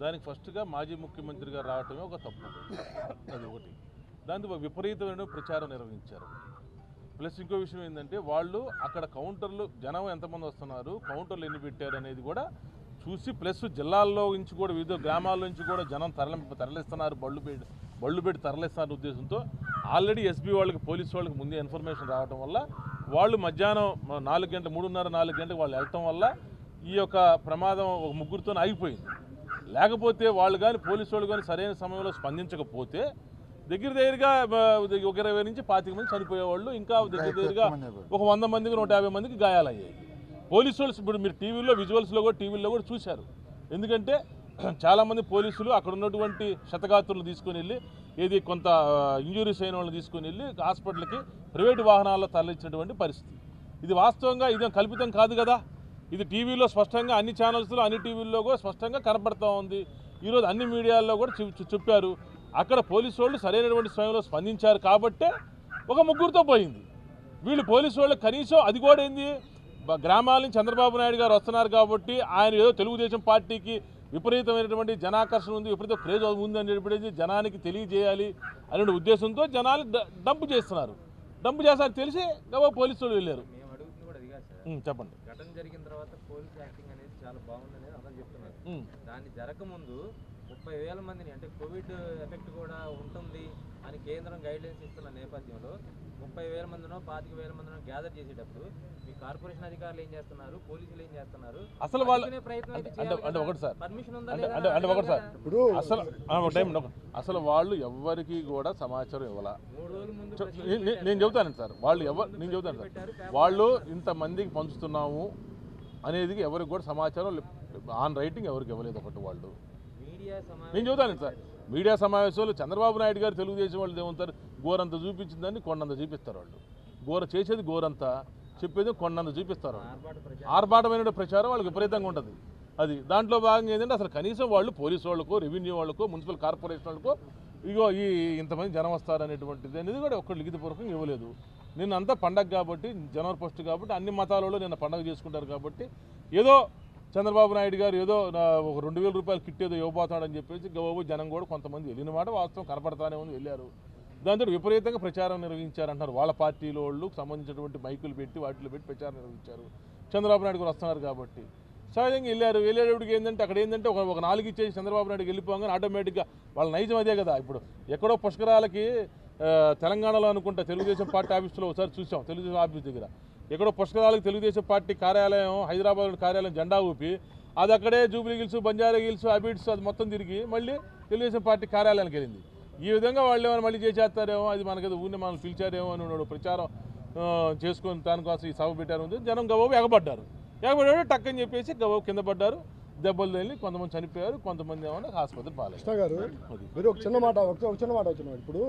దానికి ఫస్ట్గా మాజీ ముఖ్యమంత్రి గారు రావటమే ఒక తప్పు అది ఒకటి దాంతో విపరీతమైన ప్రచారం నిర్వహించారు ప్లస్ ఇంకో విషయం ఏంటంటే వాళ్ళు అక్కడ కౌంటర్లు జనం ఎంతమంది వస్తున్నారు కౌంటర్లు ఎన్ని పెట్టారు అనేది కూడా చూసి ప్లస్ జిల్లాల్లో నుంచి కూడా వివిధ గ్రామాల నుంచి కూడా జనం తరలి తరలిస్తున్నారు బళ్ళు పెట్టి బళ్ళు పెట్టి తరలిస్తున్నారు ఉద్దేశంతో ఆల్రెడీ ఎస్బీ వాళ్ళకి పోలీస్ వాళ్ళకి ముందే ఇన్ఫర్మేషన్ రావడం వల్ల వాళ్ళు మధ్యాహ్నం మ- నాలుగు గంటల మూడున్నర నాలుగు గంటలకు వాళ్ళు వెళ్ళటం వల్ల ఈ యొక్క ప్రమాదం ఒక ముగ్గురితో ఆగిపోయింది లేకపోతే వాళ్ళు కానీ పోలీసు వాళ్ళు కానీ సరైన సమయంలో స్పందించకపోతే దగ్గర దగ్గరగా ఆ, ఒక ఇరవై నుంచి పాతిక మంది చనిపోయేవాళ్ళు ఇంకా దగ్గర దగ్గరగా ఒక వంద మందికి నూట యాభై మందికి గాయాలయ్యాయి పోలీసు వాళ్ళు ఇప్పుడు మీరు టీవీలో విజువల్స్లో కూడా టీవీలో కూడా చూశారు ఎందుకంటే చాలామంది పోలీసులు అక్కడ ఉన్నటువంటి శతగాత్రులు తీసుకొని వెళ్ళి ఏది కొంత ఇంజురీస్ అయిన వాళ్ళని తీసుకొని వెళ్ళి హాస్పిటల్కి ప్రైవేటు వాహనాల్లో తరలించినటువంటి పరిస్థితి ఇది వాస్తవంగా ఇదేం కల్పితం కాదు కదా ఇది టీవీలో స్పష్టంగా అన్ని ఛానల్స్లో అన్ని టీవీల్లో కూడా స్పష్టంగా కనపడతా ఉంది ఈరోజు అన్ని మీడియాల్లో కూడా చెప్- చెప్- చెప్పారు అక్కడ పోలీసు వాళ్ళు సరైనటువంటి సమయంలో స్పందించారు కాబట్టే ఒక ముగ్గురితో పోయింది వీళ్ళు పోలీసు వాళ్ళు కనీసం అది కూడా ఏంది బ- గ్రామాల నుంచి చంద్రబాబు నాయుడు గారు వస్తున్నారు కాబట్టి ఆయన ఏదో తెలుగుదేశం పార్టీకి విపరీతమైనటువంటి జనాకర్షణ ఉంది విపరీత క్రేజ్ ఉంది అని చెప్పేసి జనానికి తెలియజేయాలి అనే ఉద్దేశంతో జనాలు డ- డంప్ చేస్తున్నారు డంప్ చేస్తారు తెలిసి గబా పోలీసు వాళ్ళు వెళ్ళారు మేము అడుగుతుంది కూడా అది కాదు సార్ ఉమ్, చెప్పండి ఘటన జరిగిన తర్వాత పోలీస్ యాక్టింగ్ అనేది చాలా బాగుంది అనేది అందరూ చెప్తున్నారు ఉమ్. దాన్ని జరగకముందు ముప్పై వేల మందిని అంటే కోవిడ్ ఎఫెక్ట్ కూడా ఉంటుంది అని కేంద్రం గైడ్లైన్స్ ఇస్తున్న నేపథ్యంలో ముప్పై వేల మందినో పాతిక వేల మందినో గ్యాదర్ చేసేటప్పుడు మీ కార్పొరేషన్ అధికారులు ఏం చేస్తున్నారు పోలీసులు ఏం చేస్తున్నారు అసలు వాళ్ళు అడ్డుకునే ప్రయత్నం అయితే అంటే అంటే ఒకటి సార్ పర్మిషన్ ఉందా అంటే లేదా అంటే అంటే ఒకటి సార్ అడగాలి కదా. ఇప్పుడు అసలు ఆ, ఒక టైం ఒక- అసలు వాళ్ళు ఎవ్వరికి కూడా సమాచారం ఇవ్వాల మూడు రోజుల ముందు చె- press నే- meet నే- నేను చెబుతాను సార్ వాళ్ళు ఎవరు నేను చెబుతాను సార్ పెట్టారు, పేపర్ వాళ్ళు ఇంతమందికి పంచుతున్నాము అనేది ఎవరికి కూడా సమాచారం ఆన్ రైటింగ్ ఎవరికి ఇవ్వలేదు ఒకటి వాళ్ళు మీడియా నేను సమావేశం చెబుతాను సార్ మీడియా సమావేశాలు చంద్రబాబు నాయుడు గారు తెలుగుదేశం వాళ్ళు ఏమంటారు గోరంత చూపించిందని కొండంత చూపిస్తారు వాళ్ళు గోర చేసేది గోరంత చెప్పేది కొండంత చూపిస్తారు వాళ్ళు ఆర్భాట ప్రచారం ఆర్భాటమైన ప్రచారం వాళ్ళకి విపరీతంగా ఉంటుంది అది దాంట్లో భాగంగా ఏంటంటే అసలు కనీసం వాళ్ళు పోలీసు వాళ్ళకో రెవెన్యూ వాళ్ళకో మున్సిపల్ కార్పొరేషన్ వాళ్ళకో ఇగో ఈ ఇంతమంది జనం వస్తారు అనేటువంటిది అనేది కూడా ఒక్కరు లిఖితపూర్వకంగా ఇవ్వలేదు నిన్న అంతా పండగ కాబట్టి జనవరి ఫస్ట్ కాబట్టి అన్ని మతాల వాళ్ళు నిన్న పండగ చేసుకుంటారు కాబట్టి ఏదో చంద్రబాబు నాయుడు గారు ఏదో నా ఒక రెండు వేల రూపాయలు కిట్ ఏదో ఇవ్వబోతాడని చెప్పేసి గబాబు జనం కూడా కొంతమంది వెళ్ళిన మాట వాస్తవం కనపడతానే ఉంది వెళ్ళారు దాంతో విపరీతంగా ప్రచారం నిర్వహించారంటారు వాళ్ళ పార్టీలో వాళ్ళు సంబంధించినటువంటి మైకులు పెట్టి వాటిలో పెట్టి ప్రచారం నిర్వహించారు చంద్రబాబు నాయుడు గారు వస్తున్నారు కాబట్టి సహజంగా వెళ్ళారు వెళ్ళేటప్పటికి ఏంటంటే అక్కడ ఏంటంటే ఒక ఒక నాలుగు ఇచ్చేసి చంద్రబాబు నాయుడు వెళ్ళిపోగానే ఆటోమేటిక్గా వాళ్ళ నైజం అదే కదా ఇప్పుడు ఎక్కడో పుష్కరాలకి ఆ, తెలంగాణలో అనుకుంటా తెలుగుదేశం పార్టీ ఆఫీస్లో ఒకసారి చూసాం తెలుగుదేశం ఆఫీస్ దగ్గర ఎక్కడో పుష్కరాలకు తెలుగుదేశం పార్టీ కార్యాలయం హైదరాబాద్ కార్యాలయం జెండా ఊపి అది అక్కడే జూబ్లీ హిల్స్ బంజారా హిల్స్ అబిడ్స్ అది మొత్తం తిరిగి మళ్ళీ తెలుగుదేశం పార్టీ కార్యాలయానికి వెళ్ళింది ఈ విధంగా వాళ్ళు ఏమైనా మళ్ళీ చేసేస్తారేమో అది మనకి ఊరిని మనం పిలిచారేమో అని వాడు ప్రచారం ఆ, చేసుకొని దానికోసం ఈ సభ పెట్టారు ఉంది. జనం గబాబు ఎగబడ్డారు ఎగబడ్డారు టక్కని చెప్పేసి గబాబు కింద పడ్డారు దెబ్బలు తగిలి కొంతమంది చనిపోయారు కొంతమంది ఏమన్నా ఆసుపత్రి పాలయ్యారు కృష్ణ గారు అది. మీరు ఒక చిన్న మాట ఒక ఒక చిన్న మాట వచ్చిన ఇప్పుడు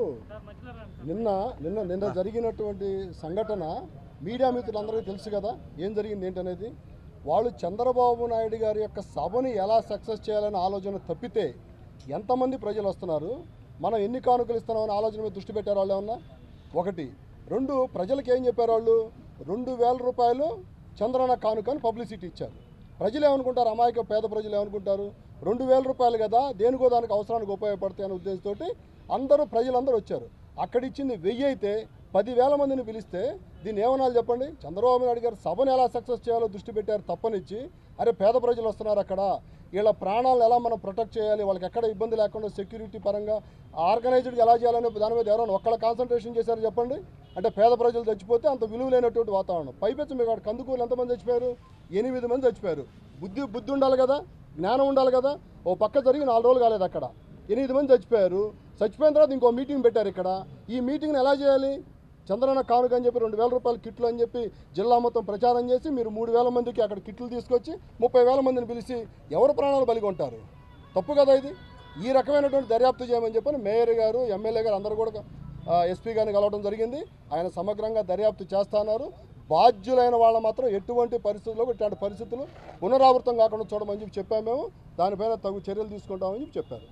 నిన్న నిన్న నిన్న జరిగినటువంటి సంఘటన మీడియా మిత్రులందరికీ తెలుసు కదా ఏం జరిగింది ఏంటనేది వాళ్ళు చంద్రబాబు నాయుడు గారి యొక్క సభని ఎలా సక్సెస్ చేయాలనే ఆలోచన తప్పితే ఎంతమంది ప్రజలు వస్తున్నారు మనం ఎన్ని కానుకలు ఇస్తున్నామని ఆలోచన మీద దృష్టి పెట్టారు వాళ్ళు ఏమన్నా ఒకటి రెండు ప్రజలకు ఏం చెప్పారు వాళ్ళు రెండు వేల రూపాయలు చంద్రన కానుక అని పబ్లిసిటీ ఇచ్చారు ప్రజలు ఏమనుకుంటారు అమాయక పేద ప్రజలు ఏమనుకుంటారు రెండు వేల రూపాయలు కదా దేనికో దానికి అవసరానికి ఉపయోగపడతాయి అనే ఉద్దేశంతో అందరూ ప్రజలందరూ వచ్చారు అక్కడ ఇచ్చింది వెయ్యి అయితే పదివేల మందిని పిలిస్తే దీన్ని ఏమనాలి చెప్పండి చంద్రబాబు నాయుడు గారు సభను ఎలా సక్సెస్ చేయాలో దృష్టి పెట్టారు తప్పనిచ్చి అరే పేద ప్రజలు వస్తున్నారు అక్కడ వీళ్ళ ప్రాణాలను ఎలా మనం ప్రొటెక్ట్ చేయాలి వాళ్ళకి ఎక్కడ ఇబ్బంది లేకుండా సెక్యూరిటీ పరంగా ఆర్గనైజ్డ్గా ఎలా చేయాలనే దాని మీద ఎవరైనా ఒక్కడ కాన్సన్ట్రేషన్ చేశారు చెప్పండి అంటే పేద ప్రజలు చచ్చిపోతే అంత విలువ లేనటువంటి వాతావరణం పైపెచ్చు మీకు అక్కడ కందుకూరు ఎంతమంది చచ్చిపోయారు ఎనిమిది మంది చచ్చిపోయారు బుద్ధి బుద్ధి ఉండాలి కదా జ్ఞానం ఉండాలి కదా ఓ పక్క జరిగి నాలుగు రోజులు కాలేదు అక్కడ ఎనిమిది మంది చచ్చిపోయారు చచ్చిపోయిన తర్వాత ఇంకో మీటింగ్ పెట్టారు ఇక్కడ ఈ మీటింగ్ని ఎలా చేయాలి చంద్రన్న కానుక అని చెప్పి రెండు వేల రూపాయల కిట్లు అని చెప్పి జిల్లా మొత్తం ప్రచారం చేసి మీరు మూడు వేల మందికి అక్కడ కిట్లు తీసుకొచ్చి ముప్పై వేల మందిని పిలిచి ఎవరు ప్రాణాలు బలిగొంటారు తప్పు కదా ఇది ఈ రకమైనటువంటి దర్యాప్తు చేయమని చెప్పని మేయర్ గారు ఎమ్మెల్యే గారు అందరూ కూడా ఎస్పీ గారిని కలవడం జరిగింది ఆయన సమగ్రంగా దర్యాప్తు చేస్తున్నారు బాధ్యులైన వాళ్ళ మాత్రం ఎటువంటి పరిస్థితుల్లో ఇట్లాంటి పరిస్థితులు పునరావృతం కాకుండా చూడమని చెప్పి చెప్పాము మేము దానిపైన తగు చర్యలు తీసుకుంటామని చెప్పి చెప్పారు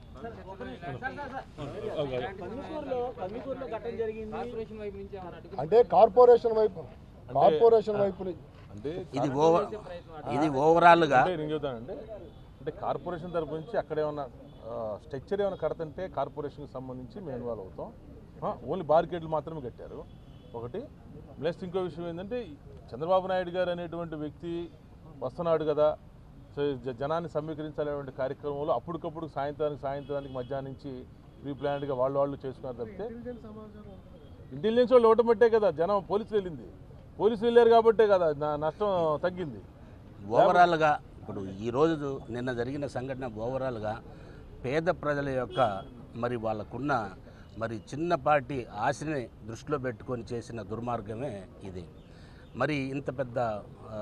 కార్పొరేషన్ వైపు నుంచి ఏమైనా అడ్డుకునే అంటే కార్పొరేషన్ వైపు కార్పొరేషన్ వైపు నుంచి అంటే ఇది ఓవర్ ఇది ఓవరాల్గా అంటే నేను చెబుతానంటే అంటే కార్పొరేషన్ తరపు నుంచి అక్కడ ఏమన్నా స్ట్రక్చర్ ఏమైనా కడతంటే కార్పొరేషన్కి సంబంధించి మేము ఇన్వాల్వ్ అవుతాం ఆ, ఓన్లీ బార్గేట్లు మాత్రమే కట్టారు ఒకటి ప్లస్ ఇంకో విషయం ఏంటంటే చంద్రబాబు నాయుడు గారు అనేటువంటి వ్యక్తి వస్తున్నాడు కదా సో జ- జనాన్ని సమీకరించాలనేటువంటి కార్యక్రమంలో అప్పటికప్పుడు సాయంత్రానికి సాయంత్రానికి మధ్యాహ్నం నుంచి ప్రీ ప్లాన్డ్గా వాళ్ళు వాళ్ళు చేసుకున్నారు తప్పితే ఇంటెలిజెన్స్ వాళ్ళు ఇవ్వటం బట్టే కదా జనం పోలీసులు వెళ్ళింది పోలీసులు వెళ్ళారు కాబట్టే కదా నా నష్టం తగ్గింది ఓవరాల్గా ఇప్పుడు ఈరోజు నిన్న జరిగిన సంఘటన ఓవరాల్గా పేద ప్రజల యొక్క మరి వాళ్ళకున్న మరి చిన్నపాటి ఆశని దృష్టిలో పెట్టుకొని చేసిన దుర్మార్గమే ఇది మరి ఇంత పెద్ద ఆ,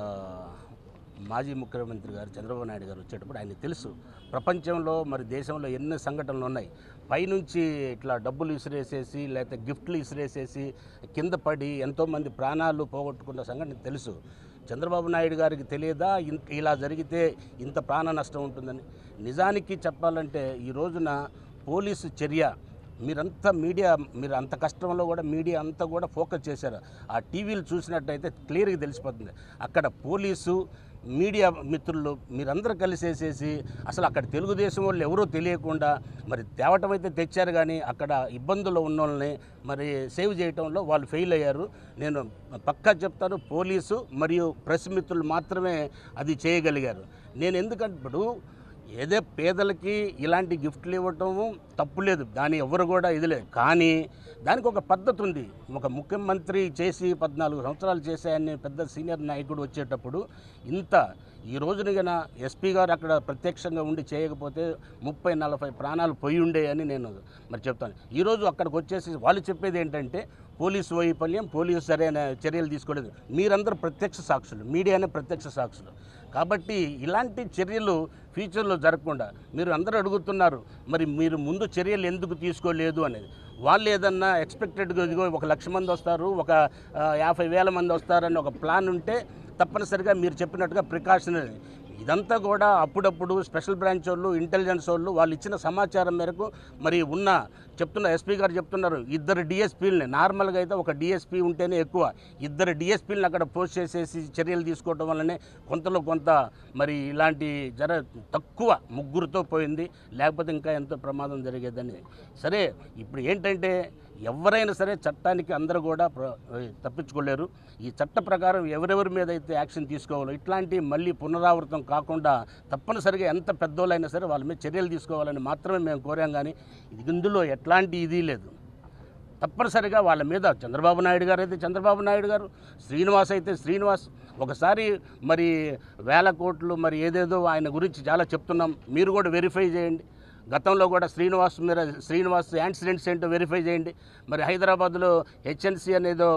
మాజీ ముఖ్యమంత్రి గారు చంద్రబాబు నాయుడు గారు వచ్చేటప్పుడు ఆయన తెలుసు ప్రపంచంలో మరి దేశంలో ఎన్ని సంఘటనలు ఉన్నాయి పైనుంచి ఇట్లా డబ్బులు విసిరేసేసి లేకపోతే గిఫ్ట్లు విసిరేసేసి కింద పడి ఎంతోమంది ప్రాణాలు పోగొట్టుకున్న సంఘటన తెలుసు చంద్రబాబు నాయుడు గారికి తెలియదా ఇన్- ఇలా జరిగితే ఇంత ప్రాణ నష్టం ఉంటుందని నిజానికి చెప్పాలంటే ఈ రోజున పోలీసు చర్య మీరంతా మీడియా మీరు అంత కష్టంలో కూడా మీడియా అంతా కూడా ఫోకస్ చేశారు ఆ టీవీలు చూసినట్టయితే క్లియర్గా తెలిసిపోతుంది అక్కడ పోలీసు మీడియా మిత్రులు మీరందరూ కలిసేసేసి అసలు అక్కడ తెలుగుదేశం వాళ్ళు ఎవరో తెలియకుండా మరి తేవటం అయితే తెచ్చారు కానీ అక్కడ ఇబ్బందులు ఉన్న వాళ్ళని మరి సేవ్ చేయటంలో వాళ్ళు ఫెయిల్ అయ్యారు నేను పక్కా చెప్తాను పోలీసు మరియు ప్రెస్ మిత్రులు మాత్రమే అది చేయగలిగారు నేను ఎందుకంటే ఇప్పుడు ఏదే పేదలకి ఇలాంటి గిఫ్ట్లు ఇవ్వటము తప్పులేదు దాని ఎవరు కూడా ఇది లేదు కానీ దానికి ఒక పద్ధతి ఉంది ఒక ముఖ్యమంత్రి చేసి పద్నాలుగు సంవత్సరాలు చేశాయని పెద్ద సీనియర్ నాయకుడు వచ్చేటప్పుడు ఇంత ఈ రోజున గన ఎస్పీ గారు అక్కడ ప్రత్యక్షంగా ఉండి చేయకపోతే ముప్పై నలభై ప్రాణాలు పోయి ఉండే అని నేను మరి చెప్తాను ఈరోజు అక్కడికి వచ్చేసి వాళ్ళు చెప్పేది ఏంటంటే పోలీసు వైఫల్యం పోలీసు సరైన చర్యలు తీసుకోలేదు మీరందరూ ప్రత్యక్ష సాక్షులు మీడియానే ప్రత్యక్ష సాక్షులు కాబట్టి ఇలాంటి చర్యలు ఫ్యూచర్లో జరగకుండా మీరు అందరూ అడుగుతున్నారు మరి మీరు ముందు చర్యలు ఎందుకు తీసుకోలేదు అనేది వాళ్ళు ఏదన్నా ఎక్స్పెక్టెడ్గా ఇదిగో ఒక లక్ష మంది వస్తారు ఒక ఆ, యాభై వేల మంది వస్తారని ఒక ప్లాన్ ఉంటే తప్పనిసరిగా మీరు చెప్పినట్టుగా ప్రికాషనరీ ఇదంతా కూడా అప్పుడప్పుడు స్పెషల్ బ్రాంచ్ వాళ్ళు ఇంటెలిజెన్స్ వాళ్ళు వాళ్ళు ఇచ్చిన సమాచారం మేరకు మరి ఉన్న చెప్తున్న ఎస్పీ గారు చెప్తున్నారు ఇద్దరు డిఎస్పీలని నార్మల్గా అయితే ఒక డిఎస్పీ ఉంటేనే ఎక్కువ ఇద్దరు డిఎస్పీలను అక్కడ పోస్ట్ చేసేసి చర్యలు తీసుకోవడం వల్లనే కొంతలో కొంత మరి ఇలాంటి జర తక్కువ ముగ్గురుతో పోయింది లేకపోతే ఇంకా ఎంతో ప్రమాదం జరిగేదని సరే ఇప్పుడు ఏంటంటే ఎవరైనా సరే చట్టానికి అందరూ కూడా ప్ర- తప్పించుకోలేరు ఈ చట్ట ప్రకారం ఎవరెవరి మీద అయితే యాక్షన్ తీసుకోవాలో ఇట్లాంటి మళ్ళీ పునరావృతం కాకుండా తప్పనిసరిగా ఎంత పెద్దోళ్ళైనా సరే వాళ్ళ మీద చర్యలు తీసుకోవాలని మాత్రమే మేము కోరాం కానీ ఇది ఇందులో ఎట్లాంటి ఇది లేదు తప్పనిసరిగా వాళ్ళ మీద చంద్రబాబు నాయుడు గారు అయితే చంద్రబాబు నాయుడు గారు శ్రీనివాస్ అయితే శ్రీనివాస్ ఒకసారి మరి వేల కోట్లు మరి ఏదేదో ఆయన గురించి చాలా చెప్తున్నాం మీరు కూడా వెరిఫై చేయండి గతంలో కూడా శ్రీనివాస్ మీద శ్రీనివాస్ యాక్సిడెంట్స్ ఏంటో వెరిఫై చేయండి మరి హైదరాబాద్లో హెచ్ఎన్సీ అనేదో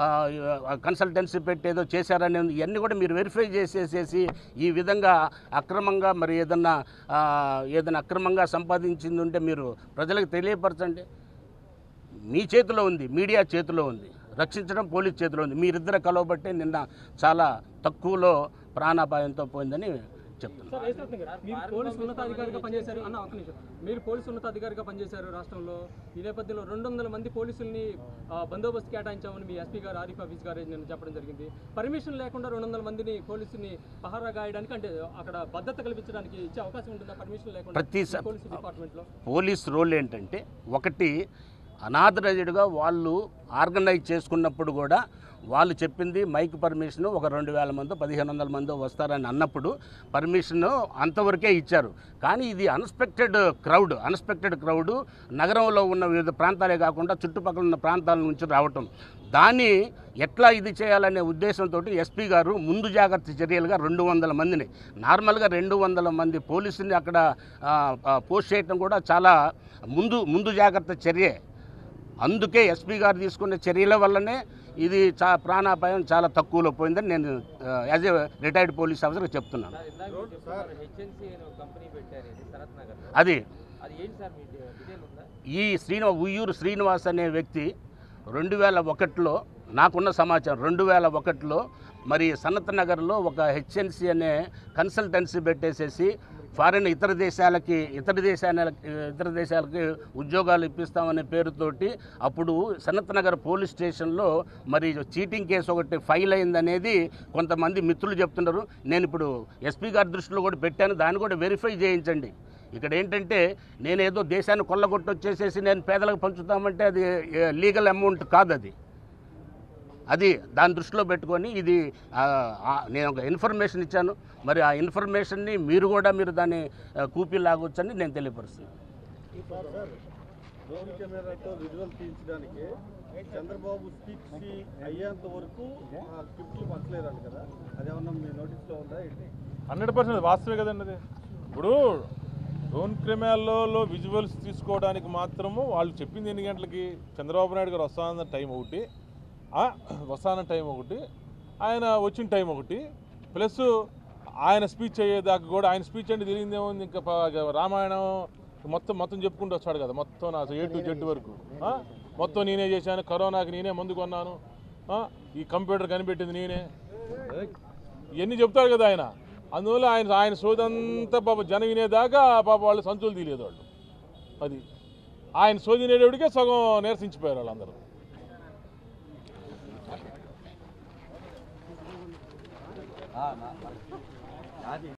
కన్సల్టెన్సీ పెట్టి ఏదో చేశారని ఉంది. ఇవన్నీ కూడా మీరు వెరిఫై చేసేసేసి ఈ విధంగా అక్రమంగా మరి ఏదన్నా ఆ, ఏదైనా అక్రమంగా సంపాదించింది ఉంటే మీరు ప్రజలకు తెలియపరచండి మీ చేతిలో ఉంది మీడియా చేతిలో ఉంది రక్షించడం పోలీస్ చేతిలో ఉంది మీరిద్దరు కలవబట్టే నిన్న చాలా తక్కువలో ప్రాణాపాయంతో పోయిందని చెప్తున్నాను సార్ యేసురత్న గారు, మీరు పోలీసు ఉన్నతాధికారిగా పనిచేశారు అన్న ఒక నిమిషం మీరు పోలీసు ఉన్నతాధికారిగా పనిచేశారు రాష్ట్రంలో ఈ నేపథ్యంలో రెండు వందల మంది పోలీసుల్ని ఆ, బందోబస్తు కేటాయించామని మీ ఎస్పీ గారు ఆరిఫ్ ఆఫీస్ గారు నేను చెప్పడం జరిగింది పర్మిషన్ లేకుండా రెండు వందల మందిని పోలీసుని పహారా గాయడానికి అంటే అక్కడ భద్రత కల్పించడానికి ఇచ్చే అవకాశం ఉంటుందా పర్మిషన్ లేకుండా ప్రతి ఈ స- పోలీసు డిపార్ట్మెంట్లో పోలీస్ రోల్ ఏంటంటే ఒకటి అనాథరైజ్డ్గా వాళ్ళు ఆర్గనైజ్ చేసుకున్నప్పుడు కూడా వాళ్ళు చెప్పింది మైక్ పర్మిషన్ ఒక రెండు వేల మందో పదిహేను వందల మందో వస్తారని అన్నప్పుడు పర్మిషన్ అంతవరకే ఇచ్చారు కానీ ఇది అన్ఎక్స్పెక్టెడ్ క్రౌడ్ అన్ఎక్స్పెక్టెడ్ క్రౌడ్ నగరంలో ఉన్న వివిధ ప్రాంతాలే కాకుండా చుట్టుపక్కల ఉన్న ప్రాంతాల నుంచి రావటం దాన్ని ఎట్లా ఇది చేయాలనే ఉద్దేశంతో ఎస్పీ గారు ముందు జాగ్రత్త చర్యలుగా రెండు వందల మందిని నార్మల్గా రెండు వందల మంది పోలీసుని అక్కడ ఆ, ఆ, పోస్ట్ చేయటం కూడా చాలా ముందు ముందు జాగ్రత్త చర్యే అందుకే ఎస్పీ గారు తీసుకున్న చర్యల వల్లనే ఇది చా ప్రాణాపాయం చాలా తక్కువలో పోయిందని నేను యాజ్ ఏ రిటైర్డ్ పోలీస్ ఆఫీసర్గా చెప్తున్నాను సార్ ఇందాక మీరు చెప్తున్నారు హెచ్ఎన్సీ అని ఒక కంపెనీ పెట్టారు ఇది శరత్ నగర్లో అది అది ఏంటి సార్ మీ డీటెయిల్ ఉందా ఈ శ్రీనివా ఉయ్యూరు శ్రీనివాస్ అనే వ్యక్తి రెండు వేల ఒకటిలో నాకున్న సమాచారం రెండు వేల ఒకటిలో మరి సనత్ నగర్లో ఒక హెచ్ఎన్సి అనే కన్సల్టెన్సీ పెట్టేసేసి ఫారిన్ ఇతర దేశాలకి ఇతర దేశాలకి ఇతర దేశాలకి ఉద్యోగాలు ఇప్పిస్తామనే పేరుతోటి అప్పుడు సనత్ నగర్ పోలీస్ స్టేషన్లో మరి చీటింగ్ కేసు ఒకటి ఫైల్ అయిందనేది కొంతమంది మిత్రులు చెప్తున్నారు నేను ఇప్పుడు ఎస్పీ గారి దృష్టిలో కూడా పెట్టాను దాన్ని కూడా వెరిఫై చేయించండి ఇక్కడ ఏంటంటే నేను ఏదో దేశాన్ని కొల్లగొట్టొచ్చేసేసి నేను పేదలకు పంచుతామంటే అది లీగల్ అమౌంట్ కాదు అది అది దాని దృష్టిలో పెట్టుకొని ఇది ఆ, ఆ, నేను ఒక ఇన్ఫర్మేషన్ ఇచ్చాను మరి ఆ ఇన్ఫర్మేషన్ని మీరు కూడా మీరు దాన్ని ఆ, కూపీ లాగొచ్చని నేను తెలియపరుస్తున్నాను డ్రోన్ కెమెరాతో విజువల్ తీయించడానికి చంద్రబాబు స్పీచ్ అయ్యేంత వరకు ఆ స్క్రిప్ట్లు పంచలేరంట కదా అదేమన్నా మీ నోటీస్లో ఉందా ఏంటి హండ్రెడ్ పర్సెంట్ వాస్తవే కదండి అది ఇప్పుడు డ్రోన్ కెమెరాలో విజువల్స్ తీసుకోవడానికి మాత్రము వాళ్ళు చెప్పింది ఎన్ని గంటలకి చంద్రబాబు నాయుడు గారు వస్తానన్న టైం ఒకటి ఆ, వస్తానన్న టైం ఒకటి ఆయన వచ్చిన టైం ఒకటి ప్లస్ ఆయన స్పీచ్ అయ్యేదాకా కూడా ఆయన స్పీచ్ అంటే తెలియదేముంది ఇంకా ప- రామాయణం మొత్తం మొత్తం చెప్పుకుంటూ వచ్చాడు కదా మొత్తం నా ఏ టు జెడ్ వరకు ఆ? మొత్తం నేనే చేశాను కరోనాకి నేనే మందు కొన్నాను ఆ? ఈ కంప్యూటర్ కనిపెట్టింది నేనే ఇవన్నీ చెప్తాడు కదా ఆయన అందువల్ల ఆయన ఆయన సోదంతా పాప జనం వినేదాకా పాప వాళ్ళు సంచులు తీయలేదు వాళ్ళు అది ఆయన సోది వినేటప్పటికే సగం నీరసించిపోయారు వాళ్ళందరూ